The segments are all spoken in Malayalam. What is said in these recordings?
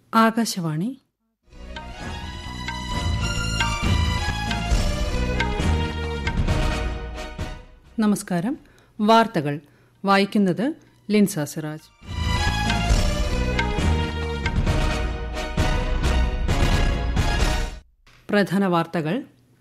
ആകാശവാണി നമസ്കാരം വാർത്തകൾ വായിക്കുന്നത് ലിൻസ സിറാജ് പ്രധാന വാർത്തകൾ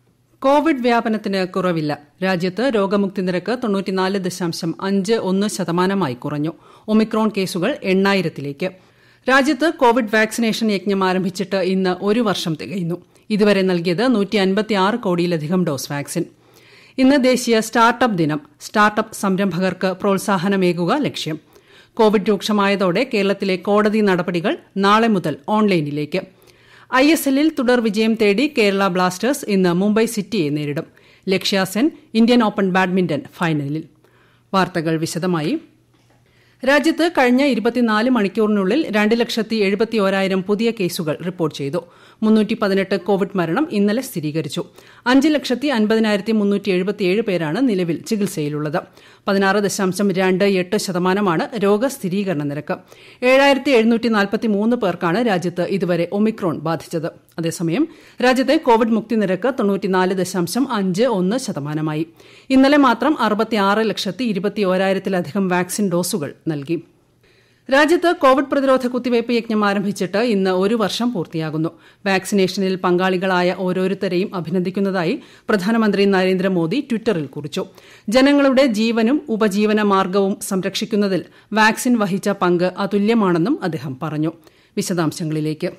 കോവിഡ് വ്യാപനത്തിന് കുറവില്ല രാജ്യത്ത് രോഗമുക്തി നിരക്ക് തൊണ്ണൂറ്റിനാല് ദശാംശം അഞ്ച് ഒന്ന് ശതമാനമായി കുറഞ്ഞു ഒമിക്രോൺ കേസുകൾ എണ്ണായിരത്തിലേക്ക് രാജ്യത്ത് കോവിഡ് വാക്സിനേഷൻ യജ്ഞം ആരംഭിച്ചിട്ട് ഇന്ന് ഒരു വർഷം തികയുന്നു ഇതുവരെ നൽകിയത് നൂറ്റി അൻപത്തിയാറ് കോടിയിലധികം ഡോസ് വാക്സിൻ ഇന്ന് ദേശീയ സ്റ്റാർട്ടപ്പ് ദിനം സ്റ്റാർട്ടപ്പ് സംരംഭകർക്ക് പ്രോത്സാഹനമേകുക ലക്ഷ്യം കോവിഡ് രൂക്ഷമായതോടെ കേരളത്തിലെ കോടതി നടപടികൾ നാളെ മുതൽ ഓൺലൈനിലേക്ക് ഐ എസ് എല്ലിൽ തുടർ വിജയം തേടി കേരള ബ്ലാസ്റ്റേഴ്സ് ഇന്ന് മുംബൈ സിറ്റിയെ നേരിടും Lakshya Sen Indian Open badminton ഫൈനലിൽ വാർത്തകൾ വിശദമായി രാജ്യത്ത് കഴിഞ്ഞ ഇരുപത്തിനാല് മണിക്കൂറിനുള്ളിൽ രണ്ട് ലക്ഷത്തി എഴുപത്തി ഓരായിരം പുതിയ കേസുകൾ റിപ്പോർട്ട് ചെയ്തു മുന്നൂറ്റി പതിനെട്ട് കോവിഡ് മരണം ഇന്നലെ സ്ഥിരീകരിച്ചു അഞ്ച് ലക്ഷത്തി അൻപതിനായിരത്തി മുന്നൂറ്റി എഴുപത്തിയേഴ് പേരാണ് നിലവിൽ ചികിത്സയിലുള്ളത് പതിനാറ് ദശാംശം രണ്ട് എട്ട് ശതമാനമാണ് രോഗസ്ഥിരീകരണ നിരക്ക് ഏഴായിരത്തി എഴുന്നൂറ്റി നാൽപ്പത്തി മൂന്ന് പേർക്കാണ് രാജ്യത്ത് ഇതുവരെ ഒമിക്രോൺ ബാധിച്ചത് അതേസമയം രാജ്യത്തെ കോവിഡ് മുക്തി നിരക്ക് തൊണ്ണൂറ്റിനാല് ദശാംശം അഞ്ച് ഒന്ന് ശതമാനമായി ഇന്നലെ മാത്രം അറുപത്തിയാറ് ലക്ഷത്തി ഇരുപത്തി ഓരായിരത്തിലധികം വാക്സിൻ ഡോസുകൾ നൽകി രാജ്യത്ത് കോവിഡ് പ്രതിരോധ കുത്തിവയ്പ് യജ്ഞം ആരംഭിച്ചിട്ട് ഇന്ന് ഒരു വർഷം പൂർത്തിയാകുന്നു വാക്സിനേഷനിൽ പങ്കാളികളായ ഓരോരുത്തരെയും അഭിനന്ദിക്കുന്നതായി പ്രധാനമന്ത്രി നരേന്ദ്രമോദി ട്വിറ്ററിൽ കുറിച്ചു ജനങ്ങളുടെ ജീവനും ഉപജീവന മാർഗവും സംരക്ഷിക്കുന്നതിൽ വാക്സിൻ വഹിച്ച പങ്ക് അതുല്യമാണെന്നും അദ്ദേഹം പറഞ്ഞു വിശദാംശങ്ങളിലേക്ക്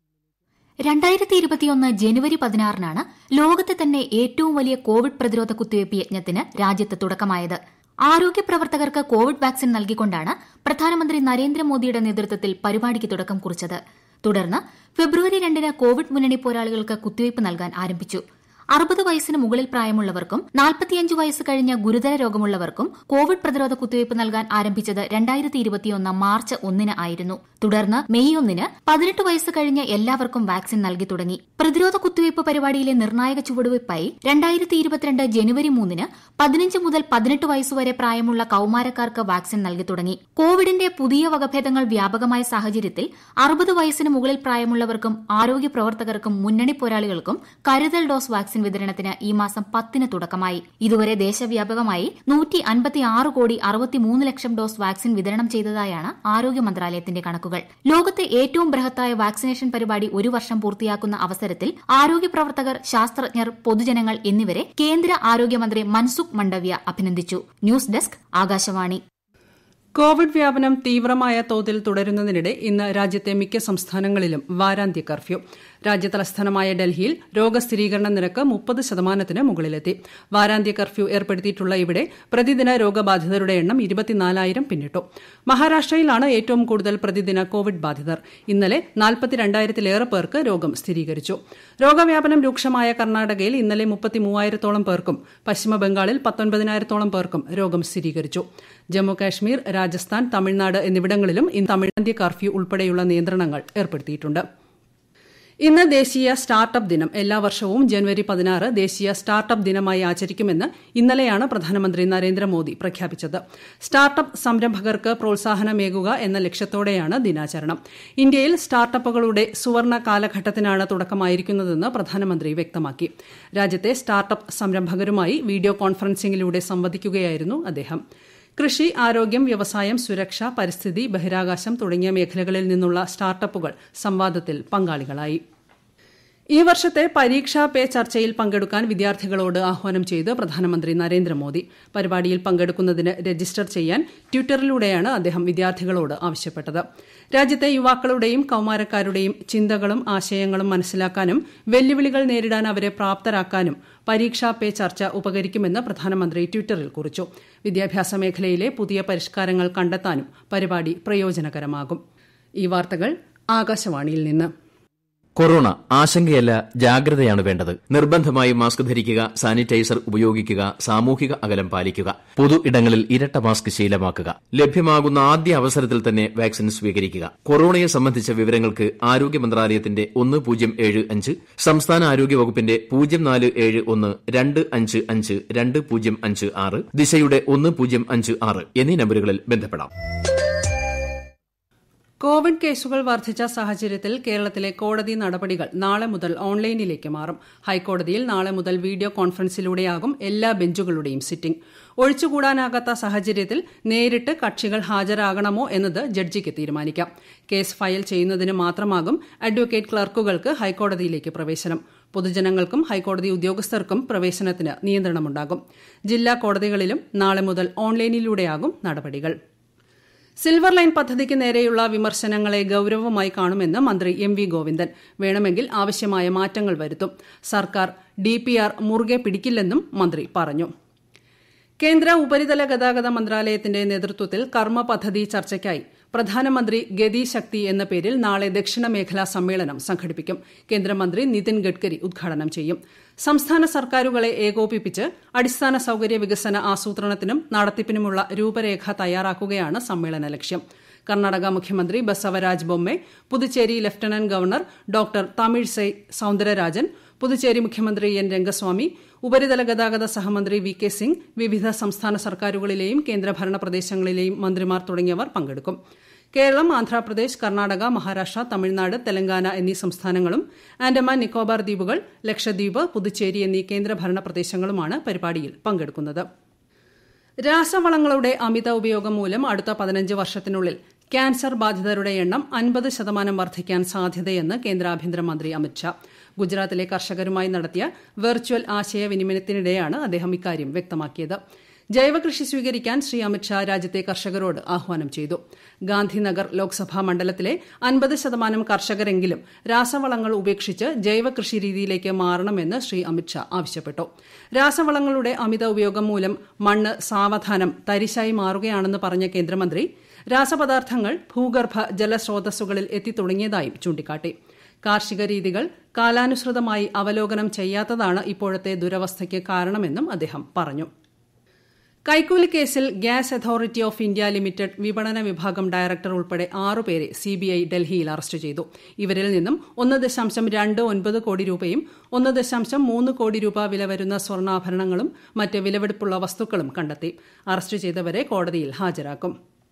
രണ്ടായിരത്തി ഇരുപത്തിയൊന്ന് ജനുവരി പതിനാറിനാണ് ലോകത്തെ തന്നെ ഏറ്റവും വലിയ കോവിഡ് പ്രതിരോധ കുത്തിവയ്പ് യജ്ഞത്തിന് രാജ്യത്ത് തുടക്കമായത് ആരോഗ്യ പ്രവർത്തകർക്ക് കോവിഡ് വാക്സിൻ നൽകിക്കൊണ്ടാണ് പ്രധാനമന്ത്രി നരേന്ദ്രമോദിയുടെ നേതൃത്വത്തിൽ പരിപാടിക്ക് തുടക്കം കുറിച്ചത് തുടർന്ന് ഫെബ്രുവരി രണ്ടിന് കോവിഡ് മുന്നണി പോരാളികൾക്ക് കുത്തിവയ്പ് നൽകാൻ ആരംഭിച്ചു അറുപത് വയസ്സിന് മുകളിൽ പ്രായമുള്ളവർക്കും നാൽപ്പത്തിയഞ്ച് വയസ്സ് കഴിഞ്ഞ ഗുരുതര രോഗമുള്ളവർക്കും കോവിഡ് പ്രതിരോധ കുത്തിവയ്പ് നൽകാൻ ആരംഭിച്ചത് രണ്ടായിരത്തി ഇരുപത്തിയൊന്ന് മാർച്ച് ഒന്നിന് ആയിരുന്നു തുടർന്ന് മെയ് ഒന്നിന് പതിനെട്ട് വയസ്സ് കഴിഞ്ഞ എല്ലാവർക്കും വാക്സിൻ നൽകി തുടങ്ങി പ്രതിരോധ കുത്തിവയ്പ് പരിപാടിയിലെ നിർണായക ചുവടുവയ്പായി രണ്ടായിരത്തി ഇരുപത്തിരണ്ട് ജനുവരി മൂന്നിന് പതിനഞ്ച് മുതൽ പതിനെട്ട് വയസ്സുവരെ പ്രായമുള്ള കൌമാരക്കാർക്ക് വാക്സിൻ നൽകി തുടങ്ങി കോവിഡിന്റെ പുതിയ വകഭേദങ്ങൾ വ്യാപകമായ സാഹചര്യത്തിൽ അറുപത് വയസ്സിന് മുകളിൽ പ്രായമുള്ളവർക്കും ആരോഗ്യ പ്രവർത്തകർക്കും മുന്നണി പോരാളികൾക്കും കരുതൽ ഡോസ് വാക്സിൻ വിതരണത്തിന് ഈ മാസം പത്തിന് തുടക്കമായി ഇതുവരെ ദേശവ്യാപകമായി നൂറ്റി അൻപത്തിയാറ് കോടി അറുപത്തിമൂന്ന് ലക്ഷം ഡോസ് വാക്സിൻ വിതരണം ചെയ്തതായാണ് ആരോഗ്യ മന്ത്രാലയത്തിന്റെ കണക്കുകൾ ലോകത്തെ ഏറ്റവും ബൃഹത്തായ വാക്സിനേഷൻ പരിപാടി ഒരു വർഷം പൂർത്തിയാക്കുന്ന അവസരത്തിൽ ആരോഗ്യ പ്രവർത്തകർ ശാസ്ത്രജ്ഞർ പൊതുജനങ്ങൾ എന്നിവരെ കേന്ദ്ര ആരോഗ്യമന്ത്രി മൻസുഖ് മണ്ഡവ്യ അഭിനന്ദിച്ചു ന്യൂസ് ഡെസ്ക് ആകാശവാണി കോവിഡ് വ്യാപനം തീവ്രമായ തോതിൽ തുടരുന്നതിനിടെ ഇന്ന് രാജ്യത്തെ മിക്ക സംസ്ഥാനങ്ങളിലും വാരാന്ത്യ കർഫ്യൂ രാജ്യതലസ്ഥാനമായ ഡൽഹിയിൽ രോഗസ്ഥിരീകരണ നിരക്ക് മുപ്പത് ശതമാനത്തിന് മുകളിലെത്തി വാരാന്ത്യ കർഫ്യൂ ഏർപ്പെടുത്തിയിട്ടുള്ള ഇവിടെ പ്രതിദിന രോഗബാധിതരുടെ എണ്ണം ഇരുപത്തിനാലായിരം പിന്നിട്ടു മഹാരാഷ്ട്രയിലാണ് ഏറ്റവും കൂടുതൽ പ്രതിദിന കോവിഡ് ബാധിതർ ഇന്നലെ നാൽപ്പത്തിരണ്ടായിരത്തിലേറെ പേർക്ക് രോഗം സ്ഥിരീകരിച്ചു രോഗവ്യാപനം രൂക്ഷമായ കർണാടകയിൽ ഇന്നലെ മുപ്പത്തിമൂവായിരത്തോളം പേർക്കും പശ്ചിമബംഗാളിൽ പത്തൊൻപതിനായിരത്തോളം പേർക്കും രോഗം സ്ഥിരീകരിച്ചു ജമ്മു കാശ്മീർ രാജസ്ഥാൻ തമിഴ്നാട് എന്നിവിടങ്ങളിലും ഇന്ന് തമിഴ്നാന്ത്യ കർഫ്യൂ ഉൾപ്പെടെയുള്ള നിയന്ത്രണങ്ങൾ ഏർപ്പെടുത്തിയിട്ടുണ്ട് ഇന്ന് ദേശീയ സ്റ്റാർട്ടപ്പ് ദിനം എല്ലാ വർഷവും ജനുവരി പതിനാറ് ദേശീയ സ്റ്റാർട്ടപ്പ് ദിനമായി ആചരിക്കുമെന്ന് ഇന്നലെയാണ് പ്രധാനമന്ത്രി നരേന്ദ്രമോദി പ്രഖ്യാപിച്ചത് സ്റ്റാർട്ടപ്പ് സംരംഭകർക്ക് പ്രോത്സാഹനമേകുക എന്ന ലക്ഷ്യത്തോടെയാണ് ദിനാചരണം ഇന്ത്യയിൽ സ്റ്റാർട്ടപ്പുകളുടെ സുവർണ കാലഘട്ടത്തിനാണ് തുടക്കമായിരിക്കുന്നതെന്ന് പ്രധാനമന്ത്രി വ്യക്തമാക്കി രാജ്യത്തെ സ്റ്റാർട്ടപ്പ് സംരംഭകരുമായി വീഡിയോ കോൺഫറൻസിംഗിലൂടെ സംവദിക്കുകയായിരുന്നു അദ്ദേഹം കൃഷി ആരോഗ്യം വ്യവസായം സുരക്ഷ പരിസ്ഥിതി ബഹിരാകാശം തുടങ്ങിയ മേഖലകളിൽ നിന്നുള്ള സ്റ്റാർട്ടപ്പുകൾ സംവാദത്തിൽ പങ്കാളികളായി ഈ വർഷത്തെ പരീക്ഷാ പേ ചർച്ചയിൽ പങ്കെടുക്കാൻ വിദ്യാർത്ഥികളോട് ആഹ്വാനം ചെയ്ത് പ്രധാനമന്ത്രി നരേന്ദ്രമോദി പരിപാടിയിൽ പങ്കെടുക്കുന്നതിന് രജിസ്റ്റർ ചെയ്യാൻ ട്വിറ്ററിലൂടെയാണ് അദ്ദേഹം വിദ്യാർത്ഥികളോട് ആവശ്യപ്പെട്ടത് രാജ്യത്തെ യുവാക്കളുടെയും കൌമാരക്കാരുടെയും ചിന്തകളും ആശയങ്ങളും മനസ്സിലാക്കാനും വെല്ലുവിളികൾ നേരിടാൻ അവരെ പ്രാപ്തരാക്കാനും പരീക്ഷാ പേ ചർച്ച ഉപകരിക്കുമെന്ന് പ്രധാനമന്ത്രി ട്വിറ്ററിൽ കുറിച്ചു വിദ്യാഭ്യാസ മേഖലയിലെ പുതിയ പരിഷ്കാരങ്ങൾ കണ്ടെത്താനും പരിപാടി പ്രയോജനകരമാകും ഈ വാർത്തകൾ ആകാശവാണിയിൽ നിന്ന് കൊറോണ ആശങ്കയല്ല ജാഗ്രതയാണ് വേണ്ടത് നിർബന്ധമായി മാസ്ക് ധരിക്കുക സാനിറ്റൈസർ ഉപയോഗിക്കുക സാമൂഹിക അകലം പാലിക്കുക പൊതു ഇടങ്ങളിൽ ഇരട്ട മാസ്ക് ശീലമാക്കുക ലഭ്യമാകുന്ന ആദ്യ അവസരത്തിൽ തന്നെ വാക്സിൻ സ്വീകരിക്കുക കൊറോണയെ സംബന്ധിച്ച വിവരങ്ങൾക്ക് ആരോഗ്യ മന്ത്രാലയത്തിന്റെ ഒന്ന് പൂജ്യം ഏഴ് അഞ്ച് സംസ്ഥാന ആരോഗ്യ വകുപ്പിന്റെ പൂജ്യം നാല് ഏഴ് ഒന്ന് രണ്ട് അഞ്ച് അഞ്ച് രണ്ട് പൂജ്യം അഞ്ച് ആറ് ദിശയുടെ ഒന്ന് പൂജ്യം അഞ്ച് ആറ് എന്നീ നമ്പറുകളിൽ ബന്ധപ്പെടാം കോവിഡ് കേസുകൾ വർദ്ധിച്ച സാഹചര്യത്തിൽ കേരളത്തിലെ കോടതി നടപടികൾ നാളെ മുതൽ ഓൺലൈനിലേക്ക് മാറും ഹൈക്കോടതിയിൽ നാളെ മുതൽ വീഡിയോ കോൺഫറൻസിലൂടെയാകും എല്ലാ ബെഞ്ചുകളുടെയും സിറ്റിംഗ് ഒഴിച്ചുകൂടാനാകാത്ത സാഹചര്യത്തിൽ നേരിട്ട് കക്ഷികൾ ഹാജരാകണമോ എന്നത് ജഡ്ജിക്ക് തീരുമാനിക്കാം കേസ് ഫയൽ ചെയ്യുന്നതിന് മാത്രമാകും അഡ്വക്കേറ്റ് ക്ലർക്കുകൾക്ക് ഹൈക്കോടതിയിലേക്ക് പ്രവേശനം പൊതുജനങ്ങൾക്കും ഹൈക്കോടതി ഉദ്യോഗസ്ഥർക്കും പ്രവേശനത്തിന് നിയന്ത്രണമുണ്ടാകും ജില്ലാ കോടതികളിലും നാളെ മുതൽ ഓൺലൈനിലൂടെയാകും നടപടികൾ സിൽവർ ലൈൻ പദ്ധതിക്ക് നേരെയുള്ള വിമർശനങ്ങളെ ഗൌരവമായി കാണുമെന്ന് മന്ത്രി എം വി ഗോവിന്ദൻ വേണമെങ്കിൽ ആവശ്യമായ മാറ്റങ്ങൾ വരുത്തും സർക്കാർ ഡിപിആർ മുറുകെ പിടിക്കില്ലെന്നും മന്ത്രി പറഞ്ഞു കേന്ദ്ര ഉപരിതല ഗതാഗത മന്ത്രാലയത്തിന്റെ നേതൃത്വത്തിൽ കർമ്മ പദ്ധതി ചർച്ചയ്ക്കായി പ്രധാനമന്ത്രി ഗതി ശക്തി എന്ന പേരിൽ നാളെ ദക്ഷിണ മേഖലാ സമ്മേളനം സംഘടിപ്പിക്കും കേന്ദ്രമന്ത്രി നിതിൻ ഗഡ്കരി ഉദ്ഘാടനം ചെയ്യും സംസ്ഥാന സർക്കാരുകളെ ഏകോപിപ്പിച്ച് അടിസ്ഥാന സൌകര്യ വികസന ആസൂത്രണത്തിനും നടത്തിപ്പിനുമുള്ള രൂപരേഖ തയ്യാറാക്കുകയാണ് സമ്മേളന ലക്ഷ്യം കർണാടക മുഖ്യമന്ത്രി Basavaraj Bommai Puducherry lieutenant governor doctor Tamilisai Soundararajan Puducherry മുഖ്യമന്ത്രി എൻ രംഗസ്വാമി ഉപരിതല ഗതാഗത സഹമന്ത്രി വി കെ സിംഗ് വിവിധ സംസ്ഥാന സർക്കാരുകളിലെയും കേന്ദ്രഭരണ പ്രദേശങ്ങളിലെയും മന്ത്രിമാർ തുടങ്ങിയവർ പങ്കെടുക്കും കേരളം ആന്ധ്രാപ്രദേശ് കർണാടക മഹാരാഷ്ട്ര തമിഴ്നാട് തെലങ്കാന എന്നീ സംസ്ഥാനങ്ങളും ആൻഡമാൻ നിക്കോബാർ ദ്വീപുകൾ ലക്ഷദ്വീപ് പുതുച്ചേരി എന്നീ കേന്ദ്രഭരണ പ്രദേശങ്ങളുമാണ് പരിപാടിയിൽ പങ്കെടുക്കുന്നത് രാസവളങ്ങളുടെ അമിത ഉപയോഗം മൂലം അടുത്ത പതിനഞ്ച് വർഷത്തിനുള്ളിൽ ക്യാൻസർ ബാധിതരുടെ എണ്ണം അൻപത് ശതമാനം വർദ്ധിക്കാൻ സാധ്യതയെന്ന് കേന്ദ്ര ആഭ്യന്തരമന്ത്രി അമിത്ഷാ ഗുജറാത്തിലെ കർഷകരുമായി നടത്തിയ വെർച്വൽ ആശയവിനിമയത്തിനിടെയാണ് അദ്ദേഹം ഇക്കാര്യം വ്യക്തമാക്കിയത് ജൈവകൃഷി സ്വീകരിക്കാൻ ശ്രീ അമിത്ഷാ രാജ്യത്തെ കർഷകരോട് ആഹ്വാനം ചെയ്തു ഗാന്ധിനഗർ ലോക്സഭാ മണ്ഡലത്തിലെ അൻപത് ശതമാനം കർഷകരെങ്കിലും രാസവളങ്ങൾ ഉപേക്ഷിച്ച് ജൈവകൃഷി രീതിയിലേക്ക് മാറണമെന്ന് ശ്രീ അമിത്ഷാ ആവശ്യപ്പെട്ടു രാസവളങ്ങളുടെ അമിത ഉപയോഗം മൂലം മണ്ണ് സാവധാനം തരിശായി മാറുകയാണെന്ന് പറഞ്ഞ കേന്ദ്രമന്ത്രി രാസപദാർത്ഥങ്ങൾ ഭൂഗർഭ ജലസ്രോതസ്സുകളിൽ എത്തിത്തുടങ്ങിയതായും ചൂണ്ടിക്കാട്ടി കാർഷിക രീതികൾ കാലാനുസൃതമായി അവലോകനം ചെയ്യാത്തതാണ് ഇപ്പോഴത്തെ ദുരവസ്ഥയ്ക്ക് കാരണമെന്നും അദ്ദേഹം പറഞ്ഞു കൈക്കൂലി കേസിൽ gas authority of India limited വിപണന വിഭാഗം ഡയറക്ടർ ഉൾപ്പെടെ ആറുപേരെ സിബിഐ ഡൽഹിയിൽ അറസ്റ്റ് ചെയ്തു ഇവരിൽ നിന്നും ഒന്ന് ദശാംശം രണ്ട് ഒൻപത് കോടി രൂപയും ഒന്ന് ദശാംശം മൂന്ന് കോടി രൂപ വില വരുന്ന സ്വർണ്ണാഭരണങ്ങളും മറ്റ് വിലവെടുപ്പുള്ള വസ്തുക്കളും കണ്ടെത്തി അറസ്റ്റ് ചെയ്തവരെ കോടതിയിൽ ഹാജരാക്കും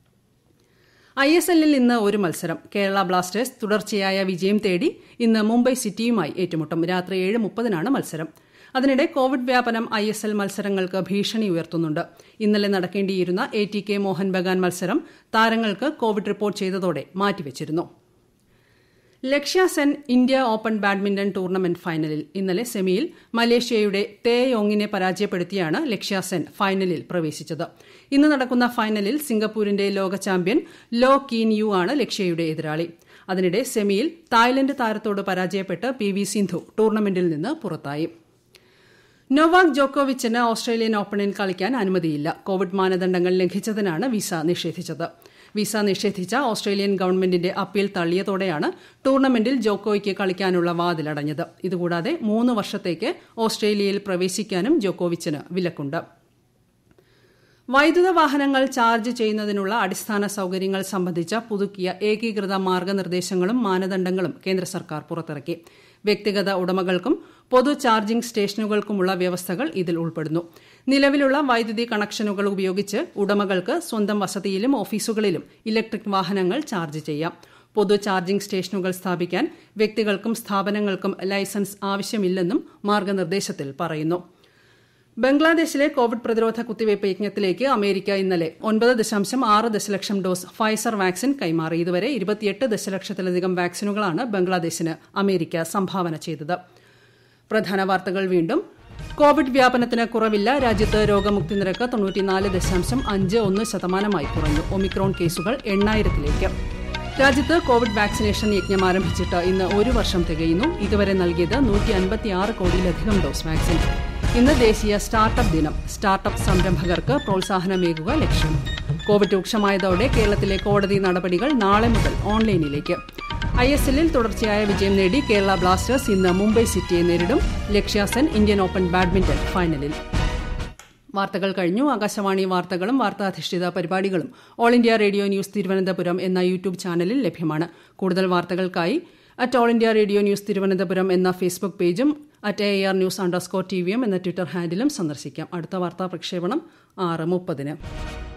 ഐ എസ് എല്ലിൽ ഇന്ന് ഒരു മത്സരം കേരള ബ്ലാസ്റ്റേഴ്സ് തുടർച്ചയായ വിജയം തേടി ഇന്ന് മുംബൈ സിറ്റിയുമായി ഏറ്റുമുട്ടും രാത്രി ഏഴ് മുപ്പതിനാണ് മത്സരം അതിനിടെ കോവിഡ് വ്യാപനം ഐ എസ് എൽ മത്സരങ്ങൾക്ക് ഭീഷണി ഉയർത്തുന്നുണ്ട് ഇന്നലെ നടക്കേണ്ടിയിരുന്ന A T K Mohun Bagan മത്സരം താരങ്ങൾക്ക് കോവിഡ് റിപ്പോർട്ട് ചെയ്തതോടെ മാറ്റിവച്ചിരുന്നു Lakshya Sen India Open badminton tournament ഫൈനലിൽ ഇന്നലെ സെമിയിൽ മലേഷ്യയുടെ തേ യോങ്ങിനെ പരാജയപ്പെടുത്തിയാണ് ലക്ഷ്യ സെൻ ഫൈനലിൽ പ്രവേശിച്ചത് ഇന്ന് നടക്കുന്ന ഫൈനലിൽ സിംഗപ്പൂരിന്റെ ലോക ചാമ്പ്യൻ ലോ കീൻ യു ആണ് ലക്ഷ്യയുടെ എതിരാളി അതിനിടെ സെമിയിൽ തായ്ലൻഡ് താരത്തോട് പരാജയപ്പെട്ട് പി വി സിന്ധു ടൂർണമെന്റിൽ നിന്ന് പുറത്തായി നൊവാക് ജോക്കോവിച്ചിന് ഓസ്ട്രേലിയൻ ഓപ്പണിൽ കളിക്കാൻ അനുമതിയില്ല കോവിഡ് മാനദണ്ഡങ്ങൾ ലംഘിച്ചതിനാണ് വിസ നിഷേധിച്ചത് വിസ നിഷേധിച്ച ഓസ്ട്രേലിയൻ ഗവൺമെന്റിന്റെ അപ്പീൽ തള്ളിയതോടെയാണ് ടൂർണമെന്റിൽ ജോക്കോയ്ക്ക് കളിക്കാനുള്ള വാതിലടഞ്ഞത് ഇതുകൂടാതെ മൂന്ന് വർഷത്തേക്ക് ഓസ്ട്രേലിയയിൽ പ്രവേശിക്കാനും ജോക്കോവിച്ചിന് വിലക്കുണ്ട് വൈദ്യുത വാഹനങ്ങൾ ചാർജ് ചെയ്യുന്നതിനുള്ള അടിസ്ഥാന സൌകര്യങ്ങൾ സംബന്ധിച്ച പുതുക്കിയ ഏകീകൃത മാർഗനിർദ്ദേശങ്ങളും മാനദണ്ഡങ്ങളും കേന്ദ്ര സർക്കാർ പുറത്തിറക്കി വ്യക്തിഗത ഉടമകൾക്കും പൊതു ചാർജിംഗ് സ്റ്റേഷനുകൾക്കുമുള്ള വ്യവസ്ഥകൾ ഇതിൽ ഉൾപ്പെടുന്നു നിലവിലുള്ള വൈദ്യുതി കണക്ഷനുകൾ ഉപയോഗിച്ച് ഉടമകൾക്ക് സ്വന്തം വസതിയിലും ഓഫീസുകളിലും ഇലക്ട്രിക് വാഹനങ്ങൾ ചാർജ് ചെയ്യാം പൊതു ചാർജിംഗ് സ്റ്റേഷനുകൾ സ്ഥാപിക്കാൻ വ്യക്തികൾക്കും സ്ഥാപനങ്ങൾക്കും ലൈസൻസ് ആവശ്യമില്ലെന്നും മാർഗനിർദ്ദേശത്തിൽ പറയുന്നു ബംഗ്ലാദേശിലെ കോവിഡ് പ്രതിരോധ കുത്തിവയ്പ് യജ്ഞത്തിലേക്ക് അമേരിക്ക ഇന്നലെ ഒൻപത് ദശാംശം ആറ് ദശലക്ഷം ഡോസ് ഫൈസർ വാക്സിൻ കൈമാറി ഇതുവരെ ഇരുപത്തിയെട്ട് ദശലക്ഷത്തിലധികം വാക്സിനുകളാണ് ബംഗ്ലാദേശിന് അമേരിക്ക സംഭാവന ചെയ്തത് പ്രധാന വാർത്തകൾ വീണ്ടും കോവിഡ് വ്യാപനത്തിന് കുറവില്ല രാജ്യത്ത് രോഗമുക്തി നിരക്ക് തൊണ്ണൂറ്റിനാല് ദശാംശം അഞ്ച് ഒന്ന് ശതമാനമായി കുറഞ്ഞു ഒമിക്രോൺ കേസുകൾ എണ്ണായിരത്തിലേക്ക് രാജ്യത്ത് കോവിഡ് വാക്സിനേഷൻ യജ്ഞം ആരംഭിച്ചിട്ട് ഇന്ന് ഒരു വർഷം തികയുന്നു ഇതുവരെ നൽകിയത് നൂറ്റി അൻപത്തിയാറ് കോടിയിലധികം ഡോസ് വാക്സിൻ ഇന്ന് ദേശീയ സ്റ്റാർട്ടപ്പ് ദിനം സ്റ്റാർട്ടപ്പ് സംരംഭകർക്ക് പ്രോത്സാഹനമേകുക ലക്ഷ്യം കോവിഡ് രൂക്ഷമായതോടെ കേരളത്തിലെ കോടതി നടപടികൾ നാളെ മുതൽ ഓൺലൈനിലേക്ക് ഐ എസ് എല്ലിൽ തുടർച്ചയായ വിജയം നേടി കേരള ബ്ലാസ്റ്റേഴ്സ് ഇന്ന് മുംബൈ സിറ്റിയെ നേരിടും ലക്ഷ്യാസെൻ ഇന്ത്യൻ ഓപ്പൺ ബാഡ്മിന്റൺ ഫൈനലിൽ വാർത്തകൾ കഴിഞ്ഞു ആകാശവാണി വാർത്തകളും വാർത്താധിഷ്ഠിത പരിപാടികളും All India Radio news Thiruvananthapuram എന്ന യൂട്യൂബ് ചാനലിൽ ലഭ്യമാണ് കൂടുതൽ വാർത്തകൾക്കായി at All India Radio news Thiruvananthapuram എന്ന ഫേസ്ബുക്ക് പേജും at A R news underscore T വിയും എന്ന ട്വിറ്റർ ഹാൻഡിലും സന്ദർശിക്കാം അടുത്ത വാർത്താ പ്രക്ഷേപണം ആറ് മുപ്പതിന്